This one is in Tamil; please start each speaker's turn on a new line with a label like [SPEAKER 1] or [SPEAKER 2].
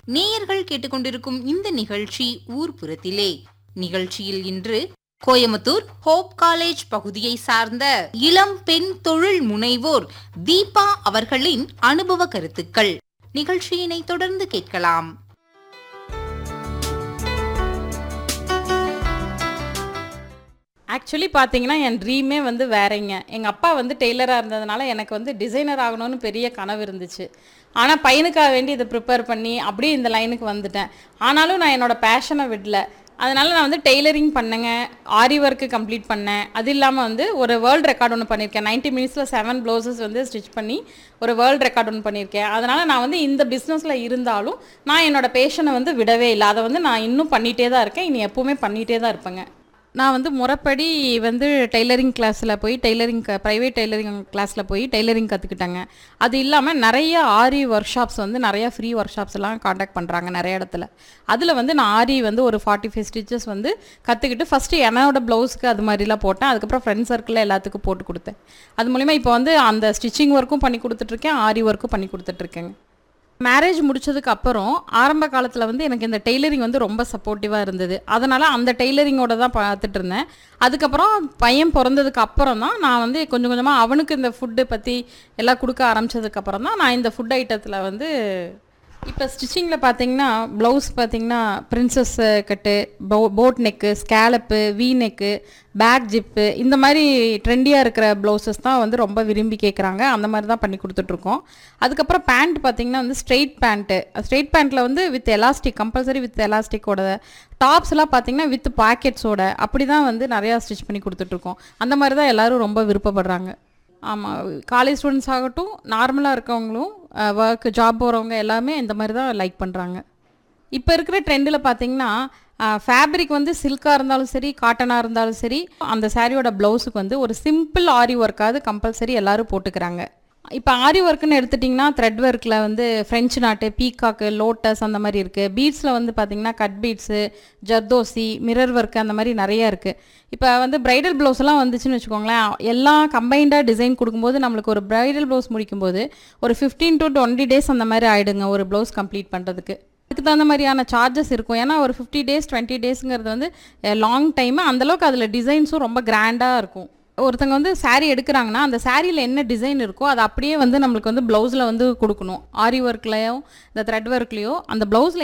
[SPEAKER 1] நேயர்கள் கேட்டுக்கொண்டிருக்கும் இந்த நிகழ்ச்சி ஊர்ப்புறத்திலே நிகழ்ச்சியில் இன்று கோயமுத்தூர் ஹோப் காலேஜ் பகுதியை சார்ந்த இளம் பெண் தொழில் முனைவோர் தீபா அவர்களின் அனுபவ கருத்துக்கள் நிகழ்ச்சியினை தொடர்ந்து கேட்கலாம்
[SPEAKER 2] ஆக்சுவலி பார்த்தீங்கன்னா என் ட்ரீமே வந்து வேறங்க எங்கள் அப்பா வந்து டெய்லராக இருந்ததுனால எனக்கு வந்து டிசைனர் ஆகணும்னு பெரிய கனவு இருந்துச்சு ஆனால் பையனுக்காக வேண்டி இதை ப்ரிப்பேர் பண்ணி அப்படியே இந்த லைனுக்கு வந்துட்டேன் ஆனாலும் நான் என்னோட பேஷனை விடல அதனால நான் வந்து டெய்லரிங் பண்ணேங்க ஆரி ஒர்க்கு கம்ப்ளீட் பண்ணேன் அது இல்லாமல் வந்து ஒரு வேர்ல்டு ரெக்கார்ட் ஒன்று பண்ணியிருக்கேன் 90 மினிட்ஸில் செவன் ப்ளவுசஸ் வந்து ஸ்டிச் பண்ணி ஒரு வேர்ல்டு ரெக்கார்ட் ஒன்று பண்ணியிருக்கேன் அதனால் நான் வந்து இந்த பிஸ்னஸில் இருந்தாலும் நான் என்னோட பேஷனை வந்து விடவே இல்லை அதை வந்து நான் இன்னும் பண்ணிகிட்டே தான் இருக்கேன் இனி எப்போவுமே பண்ணிகிட்டே தான் இருப்பேங்க நான் வந்து முறைப்படி வந்து டெய்லரிங் கிளாஸில் போய் டெய்லரிங் ப்ரைவேட் டெய்லரிங் கிளாஸில் போய் டெய்லரிங் கற்றுக்கிட்டாங்க அது இல்லாமல் நிறைய ஆரி ஒர்க் ஷாப்ஸ் வந்து நிறைய ஃப்ரீ ஒர்க் ஷாப்ஸ் எல்லாம் காண்டாக்ட் பண்ணுறாங்க நிறைய இடத்துல அதில் வந்து நான் ஆரி வந்து ஒரு ஃபார்ட்டி ஃபைவ் ஸ்டிச்சஸ் வந்து கற்றுக்கிட்டு ஃபஸ்ட்டு என்னோட ப்ளவுஸ்க்கு அது மாதிரிலாம் போட்டேன் அதுக்கப்புறம் ஃப்ரெண்ட் சர்க்கிளில் எல்லாத்துக்கும் போட்டு கொடுத்தேன் அது மூலிமா இப்போ வந்து அந்த ஸ்டிச்சிங் ஒர்க்கும் பண்ணி கொடுத்துட்ருக்கேன் ஆரி ஒர்க்கும் பண்ணி கொடுத்துட்ருக்கேங்க மேரேஜ் முடிச்சதுக்கு அப்புறம் ஆரம்ப காலத்தில் வந்து எனக்கு இந்த டெய்லரிங் வந்து ரொம்ப சப்போர்ட்டிவாக இருந்தது அதனால் அந்த டெய்லரிங்கோட தான் பார்த்துட்டு இருந்தேன் அதுக்கப்புறம் பையன் பிறந்ததுக்கு அப்புறம் தான் நான் வந்து கொஞ்சம் கொஞ்சமாக அவனுக்கு இந்த ஃபுட்டு பற்றி எல்லாம் கொடுக்க ஆரம்பிச்சதுக்கப்புறம் தான் நான் இந்த ஃபுட் ஐட்டத்தில் வந்து இப்போ ஸ்டிச்சிங்கில் பார்த்தீங்கன்னா ப்ளவுஸ் பார்த்தீங்கன்னா பிரின்சஸ் கட்டு போ boat neck scallop V neck back zip இந்த மாதிரி ட்ரெண்டியாக இருக்கிற ப்ளவுசஸ் தான் வந்து ரொம்ப விரும்பி கேட்குறாங்க அந்த மாதிரி தான் பண்ணி கொடுத்துட்ருக்கோம் அதுக்கப்புறம் பேண்ட் பார்த்தீங்கன்னா வந்து ஸ்ட்ரெயிட் பேண்ட்டு ஸ்ட்ரெயிட் பேண்ட்டில் வந்து வித் எலாஸ்டிக் கம்பல்சரி வித் எலாஸ்டிக்கோட டாப்ஸ்லாம் பார்த்தீங்கன்னா வித் பாக்கெட்ஸோட அப்படி தான் வந்து நிறையா ஸ்டிச் பண்ணி கொடுத்துட்ருக்கோம் அந்த மாதிரி தான் எல்லோரும் ரொம்ப விருப்பப்படுறாங்க ஆமாம் காலேஜ் ஸ்டூடெண்ட்ஸ் ஆகட்டும் நார்மலாக இருக்கவங்களும் ஒர்க் ஜாப் போகிறவங்க எல்லாமே இந்த மாதிரி தான் லைக் பண்ணுறாங்க இப்போ இருக்கிற ட்ரெண்டில் பார்த்தீங்கன்னா ஃபேப்ரிக் வந்து சில்காக இருந்தாலும் சரி காட்டனாக இருந்தாலும் சரி அந்த சாரியோட ப்ளவுஸுக்கு வந்து ஒரு சிம்பிள் ஆரி ஒர்க்காவது கம்பல்சரி எல்லாரும் போட்டுக்கிறாங்க இப்போ ஆரி ஒர்க்குன்னு எடுத்துட்டிங்கன்னா த்ரெட் ஒர்க்கில் வந்து ஃப்ரெஞ்சு நாட்டு பீகாக்கு லோட்டஸ் அந்த மாதிரி இருக்குது பீட்ஸில் வந்து பார்த்திங்கன்னா cut beads zardozi mirror work அந்த மாதிரி நிறைய இருக்குது இப்போ வந்து பிரைடல் ப்ளவுஸ் எல்லாம் வந்துச்சுன்னு வச்சுக்கோங்களேன் எல்லாம் கம்பைண்டாக டிசைன் கொடுக்கும்போது நம்மளுக்கு ஒரு பிரைடல் ப்ளவுஸ் முடிக்கும்போது ஒரு ஃபிஃப்டீன் டு டுவெண்ட்டி டேஸ் அந்த மாதிரி ஆகிடுங்க ஒரு ப்ளவுஸ் கம்ப்ளீட் பண்ணுறதுக்கு அதுக்கு தகுந்த மாதிரியான சார்ஜஸ் இருக்கும் ஏன்னா ஒரு ஃபிஃப்டி டேஸ் டுவெண்ட்டி டேஸுங்கிறது வந்து லாங் டைமு அந்தளவுக்கு அதில் டிசைன்ஸும் ரொம்ப கிராண்டாக இருக்கும் ஒருத்தங்க வந்து saree எடுக்கிறாங்கன்னா அந்த சாரியில் என்ன டிசைன் இருக்கோ அது அப்படியே வந்து நம்மளுக்கு வந்து ப்ளவுஸில் வந்து கொடுக்கணும் ஆரி ஒர்க்லேயும் இந்த த்ரெட் ஒர்க்லேயோ அந்த ப்ளவுஸில்